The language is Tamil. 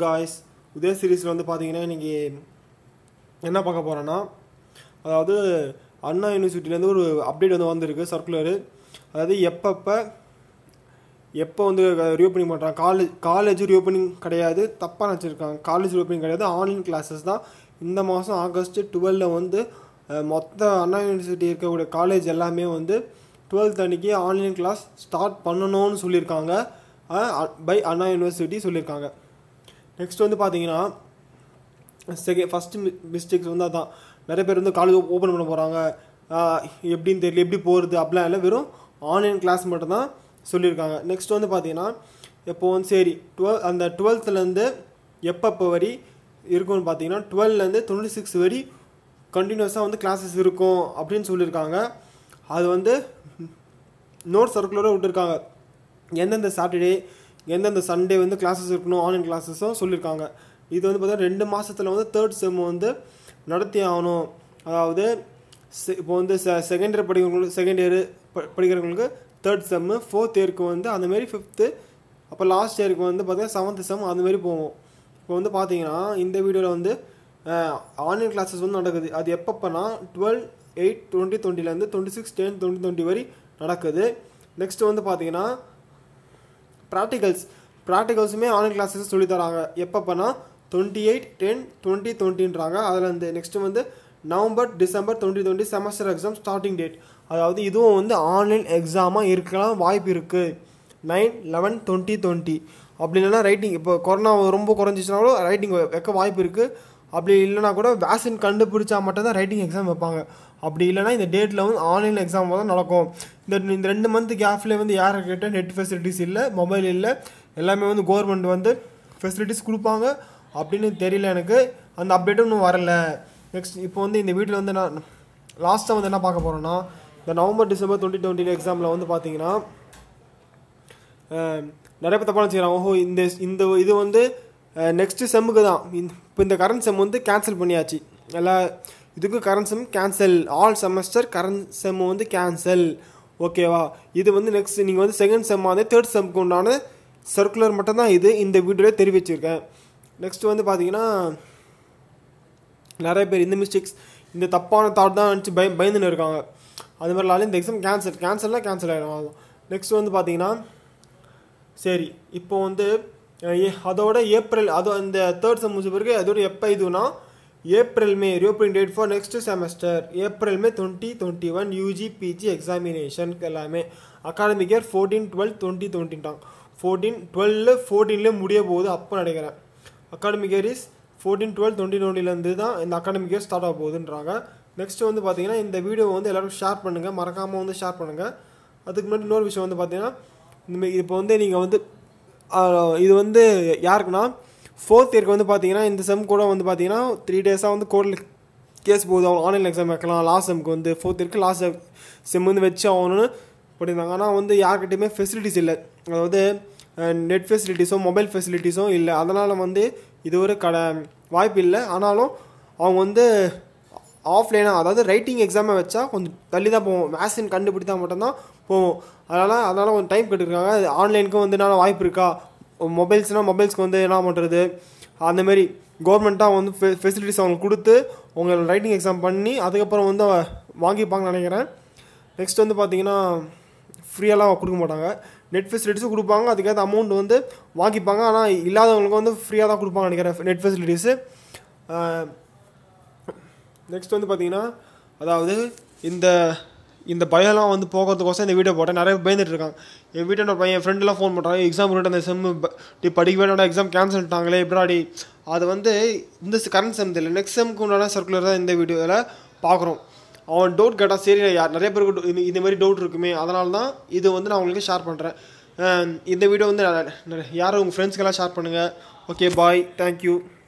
காய்ஸ் உதய சீரீஸில் வந்து பார்த்தீங்கன்னா இன்றைக்கி என்ன பார்க்க போகிறோன்னா அதாவது அண்ணா யூனிவர்சிட்டிலேருந்து ஒரு அப்டேட் வந்து வந்திருக்கு சர்க்குலரு அதாவது எப்பப்போ எப்போ வந்து ரீஓப்பனிங் பண்ணுறாங்க காலேஜ் காலேஜ் ரீஓப்பனிங் கிடையாது தப்பாக நினச்சிருக்காங்க காலேஜ் ரீஓப்பனிங் கிடையாது ஆன்லைன் கிளாஸஸ் தான் இந்த மாதம் ஆகஸ்ட் டுவெலில் வந்து அஹ், மொத்த அண்ணா யூனிவர்சிட்டி இருக்கக்கூடிய காலேஜ் எல்லாமே வந்து டுவெல்த் அன்னைக்கு ஆன்லைன் கிளாஸ் ஸ்டார்ட் பண்ணணும்னு சொல்லியிருக்காங்க பை அண்ணா யூனிவர்சிட்டி சொல்லியிருக்காங்க நெக்ஸ்ட் வந்து பார்த்தீங்கன்னா செகண்ட் ஃபஸ்ட்டு மிஸ்டேக்ஸ் வந்து அதான் நிறைய பேர் வந்து காலேஜ் ஓப்பன் பண்ண போகிறாங்க எப்படின்னு தெரியல எப்படி போகிறது அப்படிலாம் இல்லை வெறும் ஆன்லைன் கிளாஸ் மட்டும்தான் சொல்லியிருக்காங்க நெக்ஸ்ட் வந்து பார்த்தீங்கன்னா இப்போ வந்து சரி டுவெல் அந்த டுவெல்த்துலேருந்து எப்பப்போ வரி இருக்கும்னு பார்த்தீங்கன்னா டுவெல்லேருந்து தொண்ணூற்றி சிக்ஸ் வரி கண்டினியூஸாக வந்து கிளாஸஸ் இருக்கும் அப்படின்னு சொல்லியிருக்காங்க அது வந்து நோட் சர்க்குலராக விட்டுருக்காங்க எந்தெந்த சாட்டர்டே எந்தெந்த சண்டே வந்து கிளாஸஸ் இருக்கணும் ஆன்லைன் கிளாஸஸும் சொல்லியிருக்காங்க இது வந்து பார்த்தீங்கன்னா ரெண்டு மாதத்தில் வந்து தேர்ட் செம் வந்து நடத்தி ஆகணும் அதாவது se- இப்போ வந்து செ செகண்ட் இயர் படிக்கிறவங்களுக்கு செகண்ட் இயர் படிக்கிறவங்களுக்கு தேர்ட் செம்மு ஃபோர்த் இயருக்கு வந்து அந்தமாரி ஃபிஃப்த்து அப்போ லாஸ்ட் இயருக்கு வந்து பார்த்தீங்கன்னா செவன்த் செம் அந்தமாரி போகும் இப்போ வந்து பார்த்தீங்கன்னா இந்த வீடியோவில் வந்து ஆன்லைன் கிளாஸஸ் வந்து நடக்குது அது எப்பப்போனா டுவெல் எயிட் டுவெண்ட்டி டுவெண்ட்டிலேருந்து twenty six ten twenty twenty வரை நடக்குது நெக்ஸ்ட் வந்து பார்த்தீங்கன்னா ப்ராக்டிகல்ஸ் ப்ராக்டிகல்ஸுமே ஆன்லைன் கிளாஸஸ் சொல்லி தராங்க எப்பப்போனா டுவெண்ட்டி எயிட் டென் டுவெண்ட்டி டுவெண்ட்டின்றாங்க அதில் வந்து நெக்ஸ்ட்டு வந்து November December twenty twenty semester exam starting date அதாவது இதுவும் வந்து ஆன்லைன் எக்ஸாமாக இருக்கலாம் வாய்ப்பு இருக்குது நைன் லெவன் டுவெண்ட்டி டுவெண்ட்டி அப்படி இல்லைன்னா ரைட்டிங் இப்போ கொரோனா ரொம்ப குறைஞ்சிச்சுனாலும் ரைட்டிங் வைக்க வாய்ப்பு இருக்குது அப்படி இல்லைனா கூட வேக்சின் கண்டுபிடிச்சா மட்டும்தான் ரைட்டிங் எக்ஸாம் வைப்பாங்க அப்படி இல்லைனா இந்த டேட்டில் வந்து ஆன்லைன் எக்ஸாம் தான் நடக்கும் இந்த இந்த ரெண்டு மந்த் கேப்லேயே வந்து யாரை கேட்டால் நெட் ஃபெசிலிட்டிஸ் இல்லை மொபைல் இல்லை எல்லாமே வந்து கவர்மெண்ட் வந்து ஃபெசிலிட்டிஸ் கொடுப்பாங்க அப்படின்னு தெரியல எனக்கு அந்த அப்டேட்டும் இன்னும் வரல நெக்ஸ்ட் இப்போ வந்து இந்த வீட்டில் வந்து நான் லாஸ்ட்டாக வந்து என்ன பார்க்க போகிறேன்னா இந்த நவம்பர் டிசம்பர் டுவெண்ட்டி டுவெண்ட்டி எக்ஸாமில் வந்து பார்த்தீங்கன்னா அஹ், நிறைய பேர் தப்பாக வச்சுக்கிறாங்க ஓஹோ இந்த இந்த இது வந்து நெக்ஸ்ட் செம்முக்கு தான் இந்த இப்போ இந்த கரண்ட் செம் வந்து கேன்சல் பண்ணியாச்சு எல்லா இதுக்கும் current sem cancel all semester current sem வந்து கேன்சல் ஓகேவா இது வந்து நெக்ஸ்ட் நீங்கள் வந்து செகண்ட் செம் வந்து தேர்ட் செம்க்கு உண்டான சர்க்குலர் மட்டும்தான் இது இந்த வீடியோவில் தெரிவிச்சிருக்கேன் நெக்ஸ்ட் வந்து பார்த்தீங்கன்னா நிறைய பேர் இந்த மிஸ்டேக்ஸ் இந்த தப்பான தாட் தான் நினச்சி பய பயந்துன்னு இருக்காங்க அது மாதிரிலாலும் இந்த எக்ஸாம் கேன்சல் கேன்சல்னால் கேன்சல் ஆகிடும் அவ்வளோதான் நெக்ஸ்ட் வந்து பார்த்தீங்கன்னா சரி இப்போ வந்து அஹ், ஏ- அதோட ஏப்ரல் அது அந்த தேர்ட் செம் முடிச்ச பிறகு அதோட எப்போ இதுனா April May reopening date for next semester April May twenty twenty one UG PG examination எல்லாமே academic year fourteen twelve twenty டுவெண்ட்டிட்டாங்க ஃபோர்டீன் டுவெல் ஃபோர்டீன்லேயே முடிய போகுது அப்போ நினைக்கிறேன் academic year is fourteen twelve twenty டுவெண்ட்டிலேருந்து தான் இந்த அகாடமிக் இயர் ஸ்டார்ட் ஆக போகுதுன்றாங்க நெக்ஸ்ட் வந்து பார்த்தீங்கன்னா இந்த வீடியோ வந்து எல்லாரும் ஷேர் பண்ணுங்கள் மறக்காமல் வந்து ஷேர் பண்ணுங்கள் அதுக்கு முன்னாடி இன்னொரு விஷயம் வந்து பார்த்தீங்கன்னா இனிமேல் இப்போ வந்து நீங்கள் வந்து ஆஹ், இது வந்து யாருக்குன்னா ஃபோர்த் இயர்க்கு வந்து பார்த்தீங்கன்னா இந்த செம் கூட வந்து பார்த்தீங்கன்னா த்ரீ டேஸாக வந்து கோர்ட்டில் கேஸ் போகுது அவங்க ஆன்லைன் எக்ஸாம் வைக்கலாம் லாஸ்ட் செம்க்கு வந்து ஃபோர்த் இயர்க்கு லாஸ்ட் செம் வந்து வச்சு ஆகணும்னு பண்ணியிருந்தாங்க ஆனால் வந்து யார்கிட்டையுமே ஃபெசிலிட்டிஸ் இல்லை அதாவது நெட் ஃபெசிலிட்டிஸோ மொபைல் ஃபெசிலிட்டிஸும் இல்லை அதனால் வந்து இது ஒரு கட வாய்ப்பு இல்லை ஆனாலும் அவங்க வந்து ஆஃப்லைனாக அதாவது ரைட்டிங் எக்ஸாமை வச்சா கொஞ்சம் தள்ளி தான் போவோம் வேக்சின் கண்டுபிடித்தா மட்டும்தான் போவோம் அதனால் அதனால் கொஞ்சம் டைம் கேட்டுருக்காங்க ஆன்லைனுக்கும் வந்து என்ன வாய்ப்பு இருக்கா மொபைல்ஸ்னால் மொபைல்ஸ்க்கு வந்து என்ன பண்ணுறது அந்தமாரி கவர்மெண்ட்டாக வந்து ஃபெ ஃபெசிலிட்டிஸ் அவங்களுக்கு கொடுத்து உங்களை ரைட்டிங் எக்ஸாம் பண்ணி அதுக்கப்புறம் வந்து வாங்கிப்பாங்கன்னு நினைக்கிறேன் நெக்ஸ்ட் வந்து பார்த்தீங்கன்னா ஃப்ரீயெல்லாம் கொடுக்க மாட்டாங்க நெட் ஃபெசிலிட்டிஸும் கொடுப்பாங்க அதுக்கேற்ற அமௌண்ட் வந்து வாங்கிப்பாங்க ஆனால் இல்லாதவங்களுக்கு வந்து ஃப்ரீயாக தான் கொடுப்பாங்க நினைக்கிறேன் நெட் ஃபெசிலிட்டிஸு நெக்ஸ்ட் வந்து பார்த்தீங்கன்னா அதாவது இந்த இந்த பயம்லாம் வந்து போகிறதுக்கோசம் இந்த வீடியோ போட்டேன் நிறைய பேர் பயந்துட்டு இருக்காங்க என் வீட்டோட பையன் என் ஃப்ரெண்டெல்லாம் ஃபோன் பண்ணுறாங்க எக்ஸாம் அந்த செம்மு டி படிக்க வேண்டாம் எக்ஸாம் கேன்சல் பண்ணிட்டாங்களே எப்படாடி அது வந்து இந்த கரண்ட் செம் இல்லை நெக்ஸ்ட் செம்க்கு உண்டான சர்க்குலர் தான் இந்த வீடியோவில் பார்க்குறோம் அவன் டவுட் கேட்டால் சரி யார் நிறைய பேருக்கு டவு- இந்த- இந்த மாதிரி டவுட் இருக்குமே அதனால தான் இது வந்து நான் உங்களுக்கு ஷேர் பண்ணுறேன் இந்த வீடியோ வந்து யாரும் உங்கள் ஃப்ரெண்ட்ஸ்க்கெல்லாம் ஷேர் பண்ணுங்கள் ஓகே பாய் தேங்க்யூ